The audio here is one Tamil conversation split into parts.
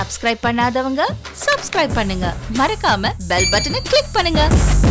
சப்ஸ்கிரைப் பண்ணாதவங்க சப்ஸ்கிரைப் பண்ணுங்க மறக்காம பெல் பட்டனை கிளிக் பண்ணுங்க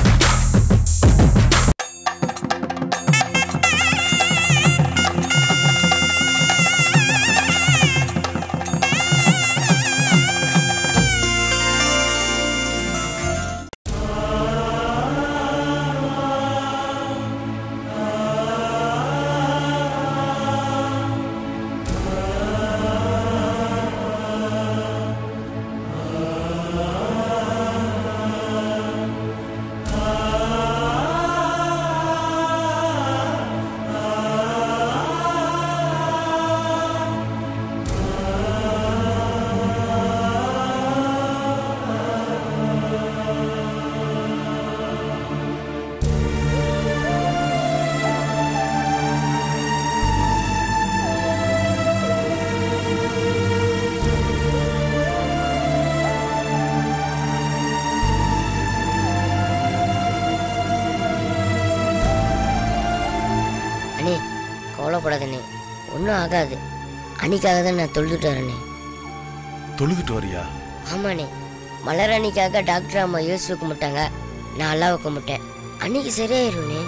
அண்ணே கவலைப்படாதண்ணே ஒன்றும் ஆகாது அன்னைக்காக தான் நான் தொழுதுட்டு வரேனே தொழுதுட்டு வரியா ஆமாண்ணே மலர் அன்னைக்காக டாக்டர் அம்மா யோசிச்சு வைக்க மாட்டாங்க நான் எல்லாம் வைக்க மாட்டேன் அன்னைக்கு சரியாயிரும்ண்ணே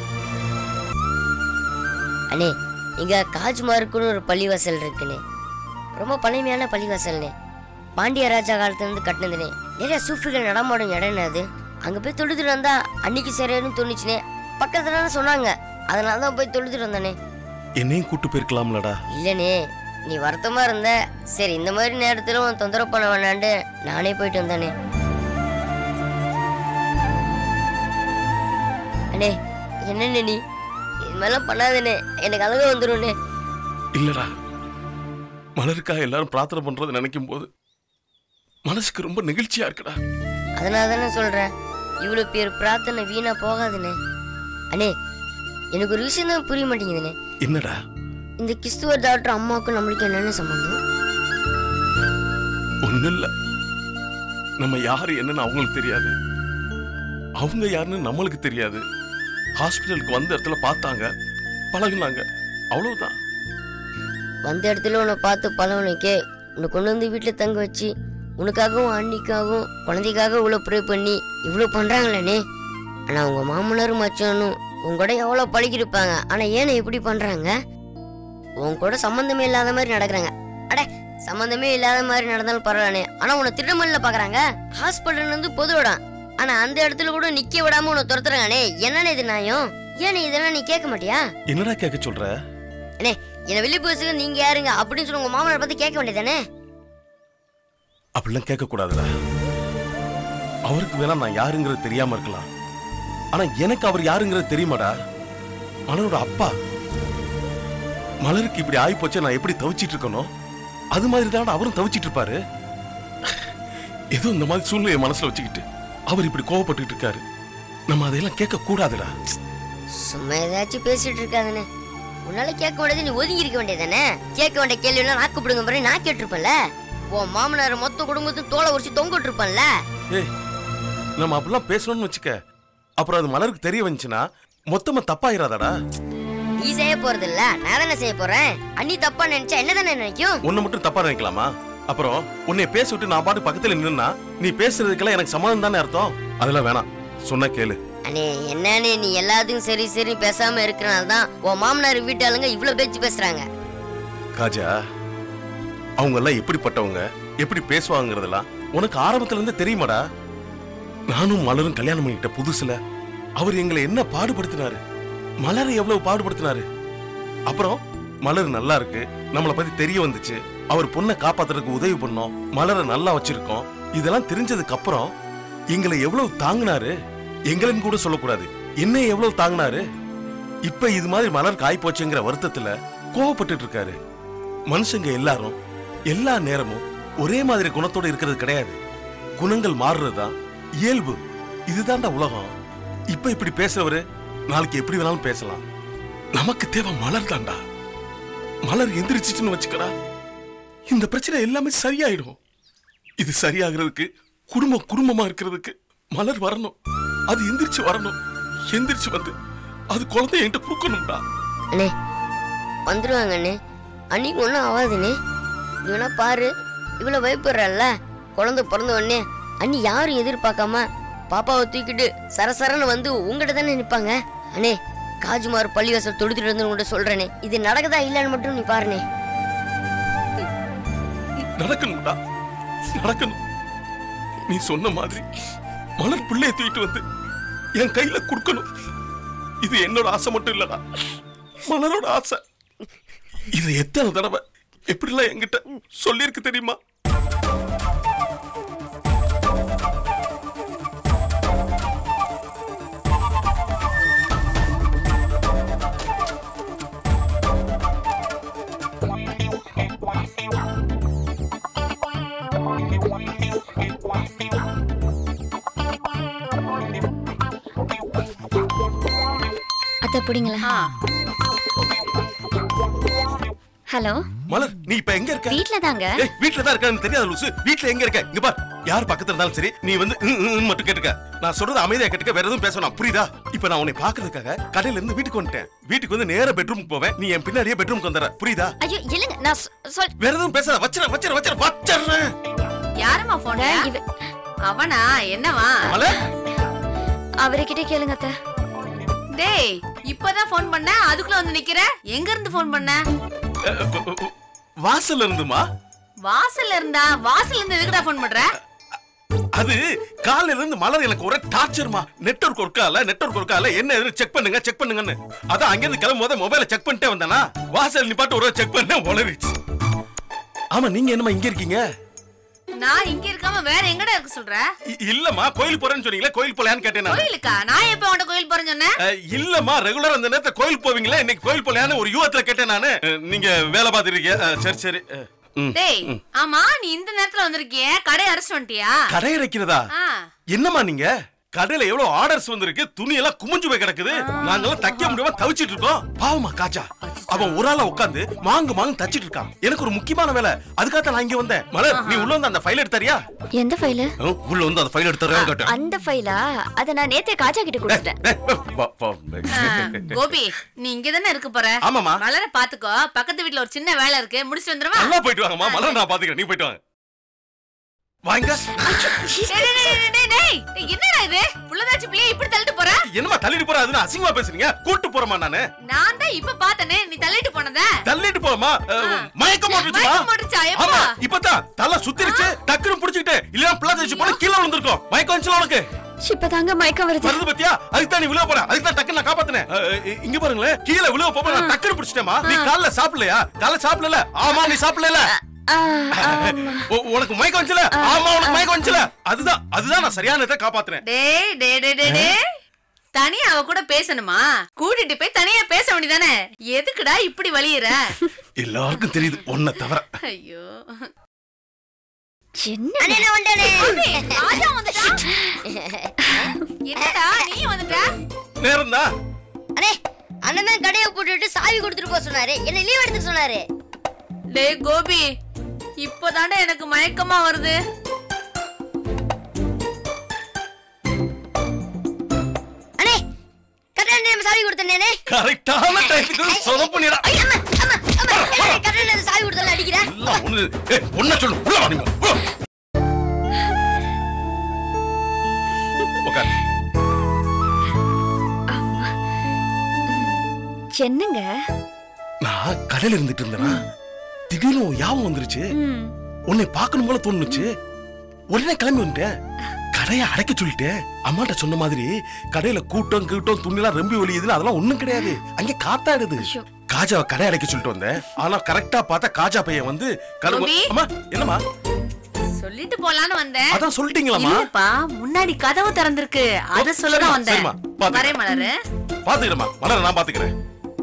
அண்ணே இங்க காஜ்மார்க்குன்னு ஒரு பள்ளிவாசல் இருக்குண்ணே ரொம்ப பழமையான பள்ளிவாசல்ண்ணே பாண்டிய ராஜா காலத்துலேருந்து கட்டினதுண்ணே நிறைய சூஃபிகள் நடமாடும் இடம்ண்ணே அது அங்கே போய் தொழுதுட்டு வந்தா அன்னைக்கு சரியாயிருன்னு தோணுச்சுண்ணே பக்கத்துல தானே சொன்னாங்க அதனால தான் போய் தொழுதுட்டு வந்தேனே என்னையும் கூட்டு போயிருக்கலாம்லடா இல்லனே நீ வருத்தமா இருந்த சரி இந்த மாதிரி நேரத்துல உன் தொந்தரவு பண்ண வேணாண்டு நானே போயிட்டு வந்தானே அண்ணே என்னண்ணே நீ இது மாதிரிலாம் பண்ணாதண்ணே எனக்கு அழக வந்துரும்ண்ணே இல்லடா மலருக்காக எல்லாரும் பிரார்த்தனை பண்றதை நினைக்கும் போது மனசுக்கு ரொம்ப நெகிழ்ச்சியா இருக்குடா அதனால தானே சொல்றேன் இவ்வளோ பேர் பிரார்த்தனை வீணா போகாதுண்ணே அண்ணே எனக்கு ஒரு விஷயம் தான் புரிய மாட்டேங்குதுண்ணே என்னடா இந்த கிறிஸ்துவ டாக்டர் அம்மாவுக்கும் நம்மளுக்கு என்னென்ன சம்பந்தம் ஒண்ணும் இல்ல நம்ம யாரு என்னன்னு அவங்களுக்கு தெரியாது அவங்க யாருன்னு நம்மளுக்கு தெரியாது ஹாஸ்பிட்டலுக்கு வந்த இடத்துல பார்த்தாங்க பழகுனாங்க அவ்வளவுதான் வந்த இடத்துல உன்னை பார்த்து பழவனுக்கே உன்னை கொண்டு வந்து வீட்டில் தங்க வச்சு உனக்காகவும் அன்னிக்காகவும் குழந்தைக்காக இவ்வளோ ப்ரே பண்ணி இவ்வளோ பண்ணுறாங்களேனே ஆனால் உங்கள் மாமனாரும் மச்சானும் உன் கூட எவ்வளோ பழகிருப்பாங்க ஆனால் ஏன்னு இப்படி பண்ணுறாங்க உன் கூட சம்மந்தமே இல்லாத மாதிரி நடக்கிறாங்க அட சம்மந்தமே இல்லாத மாதிரி நடந்தாலும் பரவாயில்லனே ஆனால் உன்னை திருடமல்ல பார்க்குறாங்க ஹாஸ்பிட்டல் வந்து பொது இடம் ஆனால் அந்த இடத்துல கூட நிற்க விடாம உன்னை துரத்துறாங்கண்ணே என்னண்ணே இது நியாயம் ஏன்னு இதெல்லாம் நீ கேட்க மாட்டியா என்னடா கேட்க சொல்ற அண்ணே என்ன வெளியே போச்சுக்க நீங்க யாருங்க அப்படின்னு சொல்லி உங்க மாமனார் பார்த்து கேட்க வேண்டியதானே அப்படிலாம் கேட்க கூடாதுடா அவருக்கு வேணா நான் யாருங்கிறது தெரியாம இருக்கலாம் ஆனா எனக்கு அவர் யாருங்கிறது தெரியுமாடா மலரோட அப்பா மலருக்கு இப்படி ஆகி போச்சு நான் எப்படி தவிச்சிட்டு இருக்கணும் அது மாதிரி தான் அவரும் தவிச்சிட்டு இருப்பாரு ஏதோ இந்த மாதிரி சூழ்நிலையை மனசுல வச்சுக்கிட்டு அவர் இப்படி கோவப்பட்டுட்டு இருக்காரு நம்ம அதையெல்லாம் கேட்க கூடாதுடா சும்மா ஏதாச்சும் பேசிட்டு இருக்காதுன்னு உன்னால கேட்க வேண்டியது நீ ஒதுங்கி இருக்க வேண்டியதானே கேட்க வேண்டிய கேள்வி எல்லாம் நாக்கு பிடுங்க பிறகு நான் கேட்டிருப்பேன்ல உன் மாமனார் மொத்த குடும்பத்தையும் தோலை உரிச்சு தொங்க விட்டுருப்பேன்ல ஏய் நம்ம அப்படிலாம் பேசணும்னு வச்சுக்க அப்புறம் அது மலருக்கு தெரிய வந்துச்சுன்னா மொத்தமா தப்பாயிராதாடா நீ செய்ய போறது இல்ல நான் தானே செய்ய போறேன் அண்ணி தப்பா நினைச்சா என்ன தானே நினைக்கும் உன்னை மட்டும் தப்பா நினைக்கலாமா அப்புறம் உன்னை பேச விட்டு நான் பாட்டு பக்கத்துல நின்னா நீ பேசுறதுக்கெல்லாம் எனக்கு சம்மதம் தானே அர்த்தம் அதெல்லாம் வேணாம் சொன்னா கேளு அண்ணே என்னன்னு நீ எல்லாத்துக்கும் சரி சரி பேசாம இருக்கிறனால தான் உன் மாமனார் வீட்டாளுங்க இவ்வளவு பேச்சு பேசுறாங்க காஜா அவங்க எல்லாம் எப்படிப்பட்டவங்க எப்படி பேசுவாங்கிறதெல்லாம் உனக்கு ஆரம்பத்துல இருந்து தெரியுமாடா நானும் மலரும் கல்யாணம் பண்ணிக்கிட்ட புதுசுல அவர் எங்களை என்ன பாடுபடுத்தினாரு மலரை எவ்வளவு பாடுபடுத்தினாரு அப்புறம் மலர் நல்லா இருக்கு நம்மளை பத்தி தெரிய வந்துச்சு அவர் பொண்ணை காப்பாத்துறதுக்கு உதவி பண்ணோம் மலரை நல்லா வச்சிருக்கோம் இதெல்லாம் தெரிஞ்சதுக்கு அப்புறம் எங்களை எவ்வளவு தாங்கினாரு எங்களைன்னு கூட சொல்லக்கூடாது என்ன எவ்வளவு தாங்கினாரு இப்ப இது மாதிரி மலர் காய் போச்சுங்கிற வருத்தத்துல கோவப்பட்டுட்டு இருக்காரு மனுஷங்க எல்லாரும் எல்லா நேரமும் ஒரே மாதிரி குணத்தோட இருக்கிறது கிடையாது குணங்கள் மாறுறதுதான் இயல்பு இதுதான்டா உலகம் இப்ப இப்படி பேசுறவரு நாளைக்கு எப்படி வேணாலும் பேசலாம் நமக்கு தேவை மலர் தான்டா மலர் எந்திரிச்சிச்சுன்னு வச்சுக்கடா இந்த பிரச்சனை எல்லாமே சரியாயிடும் இது சரியாகிறதுக்கு குடும்பம் குடும்பமா இருக்கிறதுக்கு மலர் வரணும் அது எந்திரிச்சு வரணும் எந்திரிச்சு வந்து அது குழந்தை என்கிட்ட கொடுக்கணும்டா அண்ணே வந்துருவாங்க அண்ணே அன்னைக்கு ஒன்றும் ஆகாதுண்ணே இவனா பாரு இவ்வளோ பயப்படுறல்ல குழந்தை பிறந்த உடனே அண்ணி யாரும் எதிர்பார்க்காம பாப்பாவை தூக்கிட்டு சரசரன்னு வந்து உங்ககிட்ட தானே நிற்பாங்க அண்ணே காஜுமார் பள்ளிவாசல் தொடுத்துட்டு வந்து உங்கள்கிட்ட சொல்றேனே இது நடக்குதா இல்லைன்னு மட்டும் நீ பாருனே நடக்கணும்டா நடக்கணும் நீ சொன்ன மாதிரி மலர் பிள்ளைய தூக்கிட்டு வந்து என் கையில கொடுக்கணும் இது என்னோட ஆசை மட்டும் இல்லடா மலரோட ஆசை இது எத்தனை தடவை எப்படிலாம் என்கிட்ட சொல்லியிருக்கு தெரியுமா அத்தை பிடிங்களா ஹலோ மலர் நீ இப்ப எங்க இருக்க வீட்ல தாங்க ஏய் வீட்ல தான் இருக்கேன்னு தெரியாத லூசு வீட்ல எங்க இருக்க இங்க பார் யார் பக்கத்துல இருந்தாலும் சரி நீ வந்து ம், ம், ம் மட்டும் கேட்டுக்க நான் சொல்றது அமைதியா கேட்டுக்க வேற எதுவும் பேசணும் புரியுதா இப்ப நான் உன்னை பாக்குறதுக்காக கடையில இருந்து வீட்டுக்கு வந்துட்டேன் வீட்டுக்கு வந்து நேரா பெட்ரூமுக்கு போவேன் நீ என் பின்னாடியே பெட்ரூமுக்கு வந்துற புரியுதா ஐயோ இல்லங்க நான் சொ- சொல் வேற எதுவும் பேசாத வச்சிர வச்சிர வச்சிர வச்சிடுறேன் யாரும்மா போன் இவ- அவனா என்னவா மலர் அவர்கிட்ட கேளுங்க அத்தை டேய் இப்பதான் போன் பண்ண அதுக்குள்ள வந்து நிக்கிற எங்க இருந்து போன் பண்ண அஹ், அஹ், அஹ், வாசல்ல இருந்துமா வாசல்ல இருந்தா வாசல்ல இருந்து எதுக்குடா போன் பண்ற அது காலையில இருந்து மலர் எனக்கு ஒரே டார்ச்சர்மா நெட்வொர்க் ஒர்க்கால நெட்வொர்க் ஒர்க்கால என்ன எதுவும் செக் பண்ணுங்க செக் பண்ணுங்கன்னு அதான் அங்க இருந்து கிளம்பும் போது மொபைல செக் பண்ணிட்டே வந்தானா வாசல் நிப்பாட்டு ஒரு செக் பண்ண உளறிச்சு ஆமா நீங்க என்னமா இங்க இருக்கீங்க நான் இங்க இருக்காம வேற எங்கடா இருக்க சொல்ற இ- இல்லம்மா கோயில் போறேன்னு சொன்னீங்களே கோயில் போலையான்னு கேட்டேன் நான் கோயிலுக்கா நான் எப்ப உன்ட கோயில் போறேன்னு சொன்னேன் அஹ், இல்லம்மா ரெகுலரா அந்த நேரத்துல கோயில் போவீங்களே இன்னைக்கு கோயில் போலையான்னு ஒரு யுவத்துல கேட்டேன் நானு அஹ், நீங்க வேலை பார்த்துருக்கீங்க அஹ், சரி சரி அஹ், ம். டேய் ஆமா நீ இந்த நேரத்துல வந்திருக்கிய கடை அரைச்சு வந்துட்டியா கடை அடைக்கிறதா ஆ. என்னம்மா நீங்க கடையில எவ்வளவு ஆர்டர்ஸ் வந்திருக்கு துணி எல்லாம் குமிஞ்சு போய் கிடக்குது நாங்கெல்லாம் தைக்க முடியாம தவிச்சிட்டு இருக்கோம் பாவமா காஜா அவன் ஒரு ஆளா உட்காந்து மாங்கு மாங்கு தச்சிட்டு இருக்கான் எனக்கு ஒரு முக்கியமான வேலை அதுக்காக நான் இங்க வந்தேன் மலர் நீ உள்ள வந்து அந்த ஃபைல் எடுத்தறியா எந்த ஃபைலு அஹ், உள்ள வந்து அந்த ஃபைல் எடுத்தறியா கேட்டேன் அந்த ஃபைலா அத நான் நேத்தே காஜா கிட்ட கொடுத்துட்டேன் ஏய், வா, வா. ஆ, கோபி நீ இங்க தானே இருக்க போற ஆமாம்மா. மலர பாத்துக்கோ பக்கத்து வீட்ல ஒரு சின்ன வேலை இருக்கு முடிச்சு வந்துருவா நல்லா போயிட்டு வாங்கம்மா மலர் நான் பாத்துக்கிறேன் நீ போயிட்டு வாங்க வாங்க டேய், டேய், டேய், டேய், டேய், டேய், என்னடா இது புள்ளதாச்சி பிள்ளைய இப்படி தள்ளிட்டு போற என்னம்மா தள்ளிட்டு போற அதுன்னு அசிங்கமா பேசுறீங்க கூட்டு போறமா நானு நான் தான் இப்ப பார்த்தனே நீ தள்ளிட்டு போனத தள்ளிட்டு போமா மயக்கம் போட்டுச்சுமா மயக்கம் போட்டுச்சா? எப்போ? ஆமா இப்பதான் தலை சுத்திருச்சு டக்குனு புடிச்சுக்கிட்டு இல்ல பிள்ளை வச்சு போல கீழே விழுந்திருக்கோம் மயக்கம் வந்துச்சு உனக்கு இப்பதாங்க மயக்கம் வருது வருது பத்தியா அதுக்கு தான் நீ விழுவ போற அதுக்கு தான் டக்குன்னு நான் காப்பாத்தினேன் அஹ், அஹ், இங்க பாருங்களேன் கீழே விழுவ போக நான் டக்குனு பிடிச்சிட்டேமா நீ காலைல சாப்பிடலையா காலைல சாப்பிடல ஆமா நீ சாப்பிடல ஆ, உ- உனக்கு மயக்கம் வந்துச்சுல ஆமா உனக்கு மயக்கம் வந்துச்சுல அதுதான் அதுதான் நான் சரியான இதை காப்பாத்துறேன் டேய் டேய் டேய் டேய் டேய் தனியா அவ கூட பேசணுமா கூட்டிட்டு போய் தனியா பேச வேண்டியதானே எதுக்குடா இப்படி வலியுற எல்லாருக்கும் தெரியுது ஒன்ன தவிர ஐயோ என்ன அண்ணே நான் வந்துட்டேனே. ஏய், ராஜா வந்துட்டா என்னடா நீ வந்துட்ட நேரம் தான் அண்ணே அண்ணன் தான் கடையை போட்டுட்டு சாவி கொடுத்துட்டு போக சொன்னாரு என்ன லீவ் எடுத்துக்க சொன்னாரு டேய் கோபி இப்போதாண்டா எனக்கு மயக்கமா வருது அண்ணே கரெக்டா நேரம் சாவி கொடுத்தேனே கரெக்டான டைத்துக்கு சொதப்பண்ணிடா ஐயா அம்மா அம்மா அம்மா கரெக்டா நேரம் சாவி கொடுத்தல அடிக்கிறேன் எல்லாம் ஒண்ணு ஏய், ஒண்ண சொல்லு உள்ள வா நீ உள்ள வா. உட்கார் என்னங்க நான் கடையில இருந்துட்டு இருந்தேனா திடீர்னு உன் ஞாபகம் வந்துருச்சு ம், உன்னை பார்க்கணும் போல தோணுச்சு உடனே கிளம்பி வந்துட்டேன் கடையை அடைக்க சொல்லிட்டேன் அம்மாட்ட சொன்ன மாதிரி கடையில கூட்டம் கூட்டம் துணிலாம் ரொம்ப ஒளியுதுன்னு அதெல்லாம் ஒண்ணும் கிடையாது அங்க காத்தாடுது ஐயோ. காஜாவை கடை அடைக்க சொல்லிட்டு வந்தேன் ஆனா கரெக்டா பார்த்தா காஜா பையன் வந்து கரு- கோபி? அம்மா என்னம்மா சொல்லிட்டு போலான்னு வந்தேன் அதான் சொல்லிட்டீங்களாம்மா இல்லப்பா முன்னாடி கதவு திறந்திருக்கு அத சொல்லதான் வந்தேன் சரிம்மா, பாத்து. வரேன் மலரு பாத்துக்கிறேம்மா மலர நான் பாத்துக்கிறேன்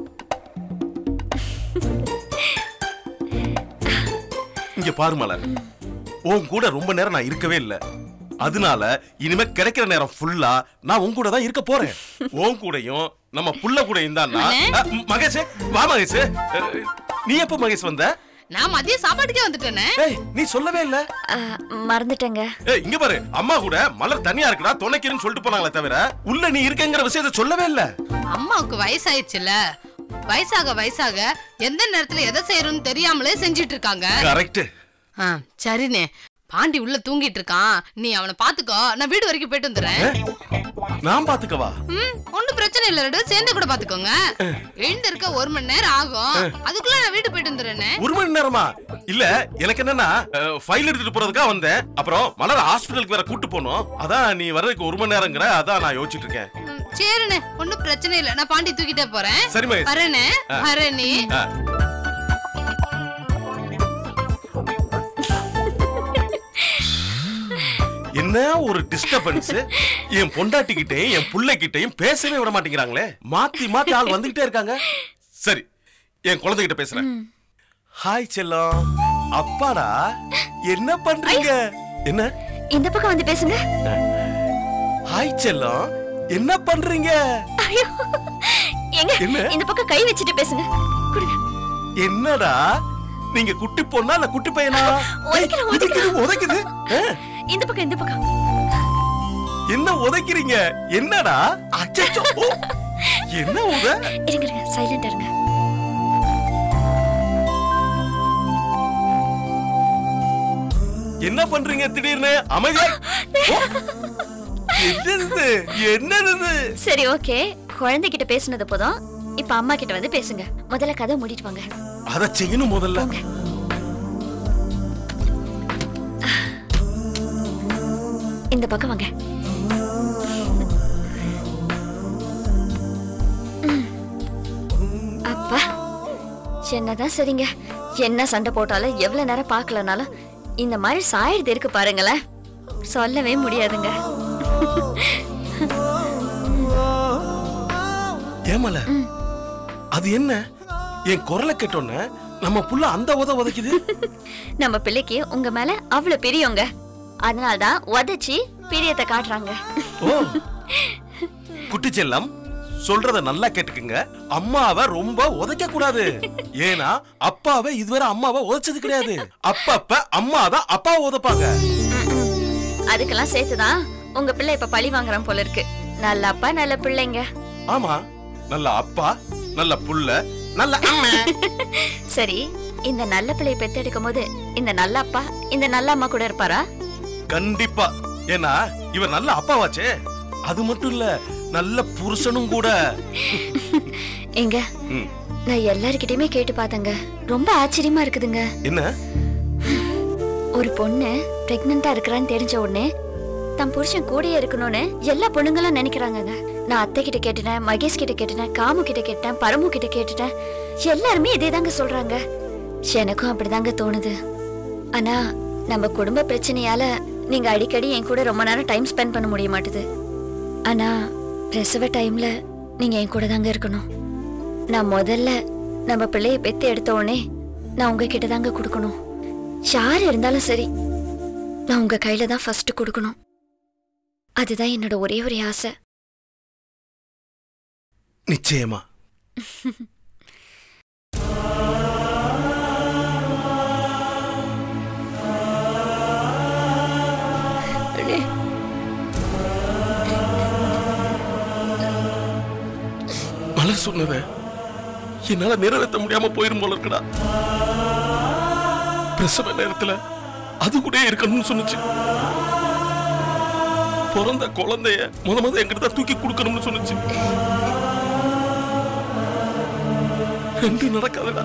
இங்க பாரு மலர் உன் கூட ரொம்ப நேரம் நான் இருக்கவே இல்ல அதனால இனிமே கிடைக்கிற நேரம் ஃபுல்லா நான் உன் கூட தான் இருக்க போறேன் உன் கூடயும் நம்ம புள்ள கூட இருந்தான்னா அஹ், மகேஷ் வா மகேஷ் அஹ், நீ எப்ப மகேஷ் வந்த நான் மதிய சாப்பாட்டுக்கே வந்துட்டேனே ஏய் நீ சொல்லவே இல்ல ஆ, மறந்துட்டேங்க ஏய் இங்க பாரு அம்மா கூட மலர் தனியா இருக்குடா துணைக்கிறேன்னு சொல்லிட்டு போனாங்களே தவிர உள்ள நீ இருக்கங்கிற விஷயத்த சொல்லவே இல்ல அம்மாவுக்கு வயசாயிடுச்சுல வயசாக வயசாக எந்த நேரத்துல எதை செய்யறோம்னு தெரியாமலே செஞ்சிட்டு இருக்காங்க கரெக்ட் ஆ, சரிண்ணே பாண்டி உள்ள தூங்கிட்டு இருக்கான் நீ அவனை பாத்துக்கோ நான் வீடு வரைக்கும் போயிட்டு வந்துடுறேன் நான் பாத்துக்கவா ம் ஒண்ணும் பிரச்சனை இல்ல ரெண்டு பேரும் சேர்ந்து கூட பாத்துக்கோங்க எழுந்திருக்க ஒரு மணி நேரம் ஆகும் அதுக்குள்ள நான் வீட்டு போயிட்டு வந்துடுறேனே ஒரு மணி நேரமா இல்ல எனக்கு என்னன்னா ஃபைல் எடுத்துட்டு போறதுக்காக வந்தேன் அப்புறம் மலர் ஹாஸ்பிடலுக்கு வேற கூட்டு போனோம் அதான் நீ வர்றதுக்கு ஒரு மணி நேரங்கிற அதான் நான் யோசிச்சுட்டு இருக்கேன் ம், சரிண்ணே ஒண்ணும் பிரச்சனை இல்ல நான் பாண்டி தூக்கிட்டே போறேன் சரி மகேஷ் வரேனே வரேனே ஆ. என்ன ஒரு டிஸ்டர்பன்ஸ் என் பொண்டாட்டிக்கிட்டையும் என் புள்ளைகிட்டையும் பேசவே விட மாட்டேங்கிறாங்களே மாத்தி மாத்தி ஆள் வந்துகிட்டே இருக்காங்க சரி என் குழந்தைகிட்ட பேசுறேன் ஹாய் செல்லம் அப்பாடா என்ன பண்றீங்க என்ன இந்த பக்கம் வந்து பேசுங்க ஹாய் செல்லம் என்ன பண்றீங்க ஐயோ எங்க என்ன? இந்த பக்கம் கை வச்சுட்டு பேசுங்க கொடுங்க என்னடா நீங்க குட்டி பொண்ணா இல்ல குட்டி பையனா உதைக்கிறேன், உதைக்குது உதைக்குது ஆ? இந்த பக்கம் இந்த பக்கம் என்ன உதைக்கிறீங்க என்னடா அச்சச்சோ ஓ, என்ன உத இருங்க இருங்க சைலண்டா இருங்க என்ன பண்றீங்க திடீர்னு அமைதியா ஓ, என்னது இது? என்னது இது? சரி ஓகே குழந்தைகிட்ட பேசுனது போதும் இப்ப அம்மா கிட்ட வந்து பேசுங்க முதல்ல கதை மூடிட்டு வாங்க அத செய்யணும் முதல்ல போங்க இந்த பக்கம் வாங்க ம். அப்பா என்னதான் சரிங்க என்ன சண்டை போட்டாலும் எவ்வளவு நேரம் பார்க்கலனாலும் இந்த மாதிரி சாயிடுது இருக்கு பாருங்களேன் சொல்லவே முடியாதுங்க ஏமல அது என்ன என் குரலை கேட்டோன்னே நம்ம புள்ள அந்த உத உதைக்குது நம்ம பிள்ளைக்கு உங்க மேல அவ்வளவு பிரியங்க அதனால்தான் உதைச்சி பிரியத்தை காட்டுறாங்க ஓ குட்டி செல்லம் சொல்றத நல்லா கேட்டுக்குங்க அம்மாவை ரொம்ப உதைக்க கூடாது ஏன்னா அப்பாவை இதுவரை அம்மாவை உதைச்சது கிடையாது அப்பப்ப அம்மா தான் அப்பாவை உதைப்பாங்க அதுக்கெல்லாம் சேர்த்துதான் உங்க பிள்ளை இப்ப பழி வாங்குறான் போல இருக்கு நல்ல அப்பா நல்ல பிள்ளைங்க ஆமா நல்ல அப்பா நல்ல புள்ள நல்ல அம்மா சரி இந்த நல்ல பிள்ளைய பெத்தெடுக்கும் போது இந்த நல்ல அப்பா இந்த நல்ல அம்மா கூட இருப்பாரா கண்டிப்பா ஏன்னா இவர் நல்ல அப்பாவாச்சே அது மட்டும் இல்ல நல்ல புருஷனும் கூட எங்க ம், நான் எல்லார்கிட்டயுமே கேட்டு பார்த்தேங்க ரொம்ப ஆச்சரியமா இருக்குதுங்க என்ன ஒரு பொண்ணு பிரெக்னண்டா இருக்கிறான்னு தெரிஞ்ச உடனே தன் புருஷன் கூடயே இருக்கணும்னு எல்லா பொண்ணுங்களும் நினைக்கிறாங்கங்க நான் அத்தை கிட்ட கேட்டுட்டேன் மகேஷ் கிட்ட கேட்டுட்டேன் காமு கிட்ட கேட்டேன் பரமு கிட்ட கேட்டுட்டேன் எல்லாருமே இதே தாங்க சொல்றாங்க எனக்கும் அப்படிதாங்க தோணுது ஆனா நம்ம குடும்ப பிரச்சனையால நீங்க அடிக்கடி என் கூட ரொம்ப நேரம் டைம் ஸ்பெண்ட் பண்ண முடிய மாட்டுது ஆனா பிரசவ டைம்ல நீங்க என் கூட தாங்க இருக்கணும் நான் முதல்ல நம்ம பிள்ளைய பெத்து எடுத்த உடனே நான் உங்ககிட்ட தாங்க கொடுக்கணும் யார் இருந்தாலும் சரி நான் உங்க கையில தான் ஃபர்ஸ்ட் கொடுக்கணும் அதுதான் என்னோட ஒரே ஒரு ஆசை நிச்சயமா அண்ணே மலர் சொன்னத என்னால நிறைவேற்ற முடியாம போயிரும் போல இருக்குடா பிரசவ நேரத்துல அது கூட இருக்கணும்னு சொன்னுச்சு பிறந்த குழந்தைய முத முத என்கிட்ட தான் தூக்கி கொடுக்கணும்னு சொன்னுச்சு ரெண்டு நடக்காதுடா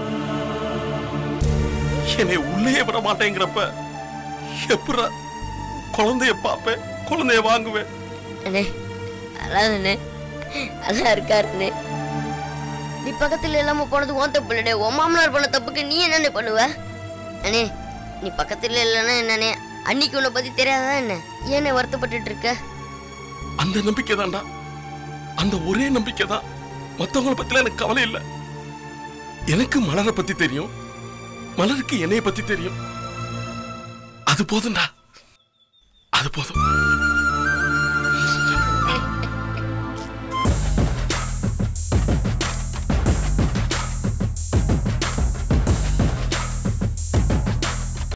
என்னை உள்ளே விட மாட்டேங்கிறப்ப எப்படா குழந்தைய பார்ப்பேன் குழந்தைய வாங்குவேன் அண்ணே அழாதண்ணே அழகா இருக்காருண்ணே நீ பக்கத்துல இல்லாம போனது உன் தப்பு இல்லடே உன் மாமனார் பண்ண தப்புக்கு நீ என்னண்ணே பண்ணுவ அண்ணே நீ பக்கத்துல இல்லைன்னா என்னண்ணே அன்னைக்கு உன்னை பத்தி தெரியாதா என்ன ஏன்னே வருத்தப்பட்டுட்டு இருக்க அந்த நம்பிக்கை தான்டா அந்த ஒரே நம்பிக்கை தான் மத்தவங்கள பத்தில எனக்கு கவலை இல்ல எனக்கு மலரை பத்தி தெரியும் மலருக்கு என்னைய பத்தி தெரியும் அது போதும்டா அது போதும்